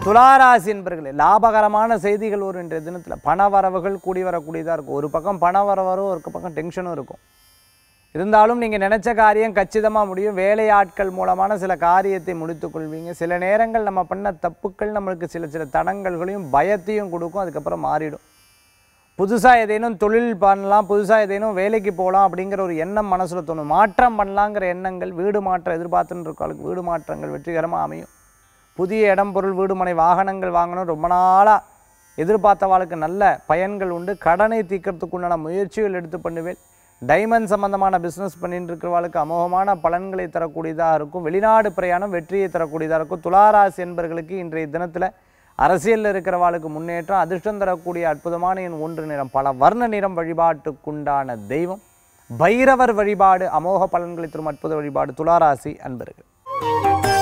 துளாராசி என்பர்களே லாபகரமான செய்திகள் வரும் இன்றைய தினத்தில் பண வரவுகள் கூடி வரக்கூடியதாக இருக்கும் ஒரு பக்கம் பண வரவரும் ஒரு பக்கம் டென்ஷனும் இருக்கும் இருந்தாலும் நீங்கள் நினச்ச காரியம் கச்சிதமாக முடியும் வேலையாட்கள் மூலமான சில காரியத்தை முடித்துக் கொள்வீங்க சில நேரங்கள் நம்ம பண்ண தப்புக்கள் நம்மளுக்கு சில சில தடங்கல்களையும் பயத்தையும் கொடுக்கும் அதுக்கப்புறம் மாறிடும் புதுசாக ஏதேனும் தொழில் பண்ணலாம் புதுசாக ஏதேனும் வேலைக்கு போகலாம் அப்படிங்கிற ஒரு எண்ணம் மனசில் தோணும் மாற்றம் பண்ணலாங்கிற எண்ணங்கள் வீடு மாற்றம் எதிர்பார்த்துன்னு இருக்காளுக்கு வீடு மாற்றங்கள் வெற்றிகரமாக அமையும் புதிய இடம் பொருள் வீடு மனை வாகனங்கள் வாங்கணும் ரொம்ப நாளாக எதிர்பார்த்தவாளுக்கு நல்ல பயன்கள் உண்டு கடனை தீர்க்கறதுக்கு உண்டான முயற்சிகள் எடுத்து பண்ணுவேன் டைமண்ட் சம்பந்தமான பிஸ்னஸ் பண்ணிட்டு இருக்கிறவாளுக்கு அமோகமான பலன்களை தரக்கூடியதாக இருக்கும் வெளிநாடு பிரயாணம் வெற்றியை தரக்கூடியதாக இருக்கும் துளாராசி என்பர்களுக்கு இன்றைய தினத்தில் அரசியலில் இருக்கிறவாளுக்கு முன்னேற்றம் அதிர்ஷ்டம் தரக்கூடிய அற்புதமான என் ஒன்று நிறம் பல வர்ண நிறம் வழிபாட்டுக்குண்டான தெய்வம் பைரவர் வழிபாடு அமோக பலன்களை தரும் அற்புத வழிபாடு துளாராசி அன்பர்கள்